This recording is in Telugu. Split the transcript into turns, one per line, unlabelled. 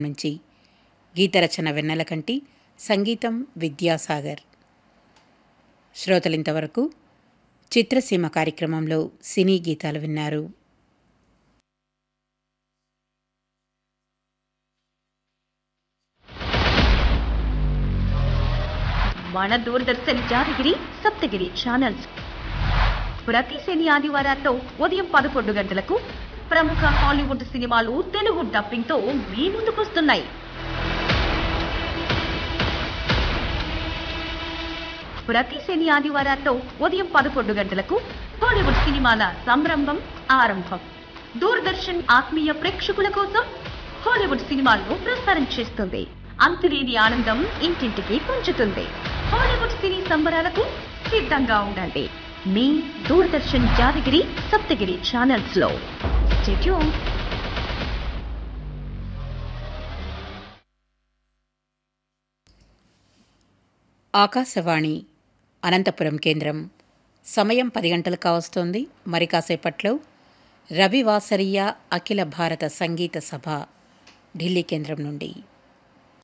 నుంచి గీతరచన వెన్నెలకంటి సంగీతం విద్యాసాగర్ శ్రోతలింతవరకు చిత్రసీమ కార్యక్రమంలో సినీ గీతాలు విన్నారు
మన దూరదర్శన్ యాదగిరి సప్తగిరి ఛానల్స్ ప్రతి శని ఆదివారాల్లో ఉదయం పదకొండు గంటలకు ప్రముఖ హాలీవుడ్ సినిమాలు తెలుగు డబ్బింగ్ తో మీ ముందుకొస్తున్నాయి ప్రతి శని ఆదివారాల్లో ఉదయం పదకొండు గంటలకు హాలీవుడ్ సినిమాల సంరంభం ఆరంభం దూరదర్శన్ ఆత్మీయ ప్రేక్షకుల కోసం హాలీవుడ్ సినిమాలను ప్రసారం చేస్తుంది అంతులేని ఆనందం ఇంటింటికి పంచుతుంది హాలీవుడ్ సినీ సంబరాలకు సిద్ధంగా ఉండండి మీ దూరదర్శన్ యాదగిరి సప్తగిరి ఛానల్స్ లో స్టేట్యూన్
ఆకాశవాణి అనంతపురం కేంద్రం సమయం పది గంటలు కావస్తోంది మరి కాసేపట్లో రవివాసరియ అఖిల భారత సంగీత సభ ఢిల్లీ కేంద్రం నుండి